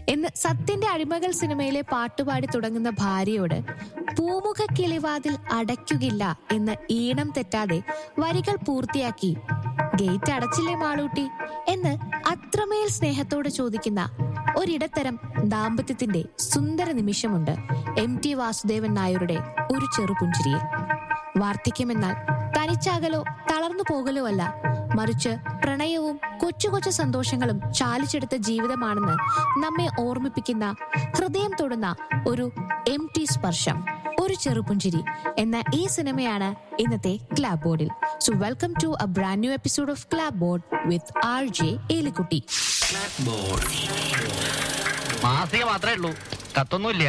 എന്ന് സത്യന്റെ അടിമകൾ സിനിമയിലെ പാട്ടുപാടി തുടങ്ങുന്ന ഭാര്യയോട് പൂമുഖ കിളിവാതിൽ അടയ്ക്കുകില്ല എന്ന് ഈണം തെറ്റാതെ വരികൾ പൂർത്തിയാക്കി ഗേറ്റ് അടച്ചില്ലേ മാളൂട്ടി എന്ന് അത്രമേൽ സ്നേഹത്തോട് ചോദിക്കുന്ന ഒരിടത്തരം ദാമ്പത്യത്തിന്റെ സുന്ദര നിമിഷമുണ്ട് എം ടി വാസുദേവൻ നായരുടെ ഒരു ചെറുപുഞ്ചിരിയിൽ വാർദ്ധക്യമെന്നാൽ തനിച്ചാകലോ തളർന്നു പോകലോ അല്ല മറിച്ച് പ്രണയവും കൊച്ചു കൊച്ചു സന്തോഷങ്ങളും ചാലിച്ചെടുത്ത ജീവിതമാണെന്ന് നമ്മെ ഓർമ്മിപ്പിക്കുന്ന ഹൃദയം തൊടുന്ന ഒരു എം ടി സ്പർശം ഒരു ചെറുപുഞ്ചിരി എന്ന ഈ സിനിമയാണ് ഇന്നത്തെ ക്ലാബ് ബോർഡിൽ so welcome to a brand new episode of clap board with R J Elikutty മാസിക മാത്രമേ ഉള്ളൂ കത്തൊന്നുമില്ല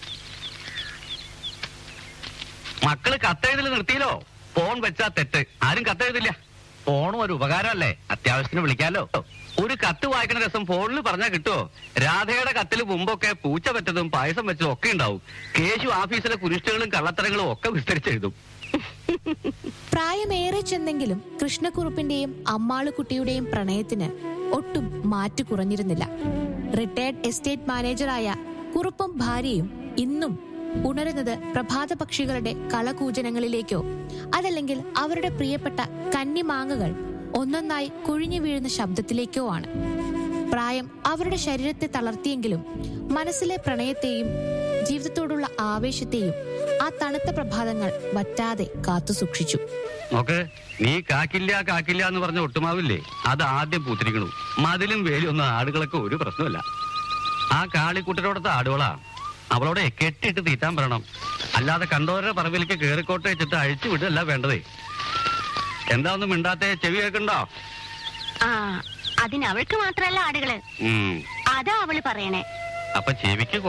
മക്കള് കത്തെഴുതൽ നിർത്തിയല്ലോ ഫോൺ വെച്ചാ തെറ്റ് ആരും കത്തെഴുതില്ല ഫോണും ഒരു ഉപകാരമല്ലേ അത്യാവശ്യത്തിന് വിളിക്കാലോ ഒരു കത്ത് വായിക്കുന്ന രസം ഫോണിൽ പറഞ്ഞാൽ കിട്ടുമോ രാധയുടെ കത്തിൽ മുമ്പൊക്കെ പൂച്ച പറ്റതും പായസം വെച്ചതും ഒക്കെ ഉണ്ടാവും കേശു ഓഫീസിലെ കുരിഷ്ടകളും കള്ളത്തരങ്ങളും ഒക്കെ വിസ്തരിച്ചെഴുതും പ്രായമേറെ ചെന്നെങ്കിലും കൃഷ്ണക്കുറുപ്പിന്റെയും അമ്മാളുകുട്ടിയുടെയും പ്രണയത്തിന് ഒട്ടും മാറ്റു കുറഞ്ഞിരുന്നില്ല റിട്ടയർഡ് എസ്റ്റേറ്റ് മാനേജറായ കുറുപ്പും ഭാര്യയും ഇന്നും ഉണരുന്നത് പ്രഭാത പക്ഷികളുടെ കളകൂജനങ്ങളിലേക്കോ അതല്ലെങ്കിൽ അവരുടെ പ്രിയപ്പെട്ട കന്നിമാങ്ങകൾ ഒന്നൊന്നായി കൊഴിഞ്ഞു വീഴുന്ന ശബ്ദത്തിലേക്കോ ആണ് പ്രായം അവരുടെ ശരീരത്തെ തളർത്തിയെങ്കിലും മനസ്സിലെ പ്രണയത്തെയും ജീവിതത്തോടുള്ള ആവേശത്തെയും ആ തണുത്ത പ്രഭാതങ്ങൾ വറ്റാതെ കാത്തു സൂക്ഷിച്ചു നോക്ക് നീ കാക്കില്ല കാക്കില്ല എന്ന് പറഞ്ഞ ഒട്ടുമാവില്ലേ അത് ആദ്യം പൂത്തിരിക്കണു മതിലും വേലും ഒന്നും ആടുകളൊക്കെ ഒരു പ്രശ്നമില്ല ആ കാളിക്കുട്ടരോടത്തെ ആടുകളാ അവളോടെ കെട്ടിയിട്ട് തീറ്റാൻ പറയണം അല്ലാതെ കണ്ടോരുടെ പറമ്പിലേക്ക് കേറിക്കോട്ടെ വെച്ചിട്ട് അഴിച്ചു വിടല്ല വേണ്ടതേ എന്താ ഒന്നും മിണ്ടാത്തെ ചെവി കേൾക്കണ്ടോ ആ അതിന് അവൾക്ക് മാത്രല്ല ആടുകള് ഉം അതാ അവള് പറയണേ അപ്പൊ ചെവിക്ക്